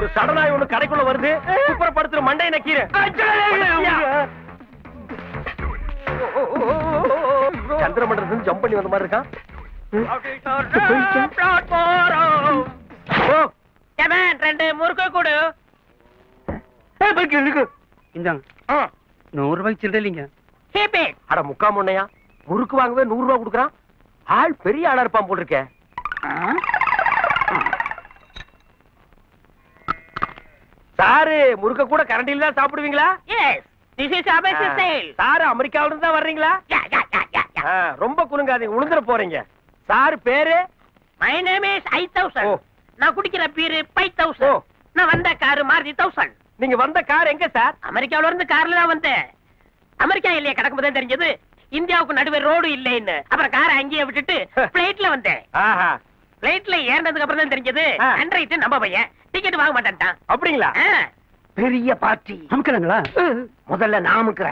ஒரு சடனாய் ஒண்ணு கடைக்குள்ள வருது குப்புறப்படுத்துற மண்டைய நக்கீரு சந்திரமண்டலத்துல ஜம்ப் பண்ணி வந்த மாதிரி இருக்கான் ஓ, எவன் ரெண்டு முறுக்கு கொடு ஏய், பைக்கு இருக்கு. இந்தாங்க ஆ, நூறு ரூபாய்க்கு சில்லற இல்லைங்க Keep it. அட முக்கா முன்னையா முறுக்கு வாங்கவே நூறு ரூபாய் கொடுக்குறான் ஆள் பெரிய ஆளா இருப்பான் போல் இருக்கே சாரு முறுக்க கூட கரண்டில தான் சாப்பிடுவீங்களா Yes, this is our ah, sale. Sir அமெரிக்காவில இருந்து தான் வர்றீங்களா Yeah, yeah, yeah, yeah, yeah. ஆ, ரொம்ப குலுங்காதீங்க உளுந்துற போறீங்க சாரு பேரு My name is I thousand. ஓ. நான் குடிக்கிற பீரு ஃபைவ் ஓ. தௌசண்ட் நான் வந்த காரு மாருதி தௌசண்ட் நீங்க வந்த கார் எங்க சார் அமெரிக்காவுல இருந்து கார்ல தான் வந்தேன் அமெரிக்கா இல்லையா கிடக்கும் தான் தெரிஞ்சது இந்தியாவுக்கு நடுவே ரோடு இல்லைன்னு அப்புறம் காரை அங்கேயே விட்டுட்டு பிளைட்ல வந்தேன் ஆஹா பிளைட்ல ஏறினதுக்கு அப்புறம் தான் தெரிஞ்சது ஆ. அன்றைட்டு நம்ம பையன் டிக்கெட் வாங்க மாட்டேன்ட்டான் அப்படிங்களா ஆ. பெரிய பார்ட்டி அமுக்கிறாங்களா முதல்ல நான் அமுக்குறேன்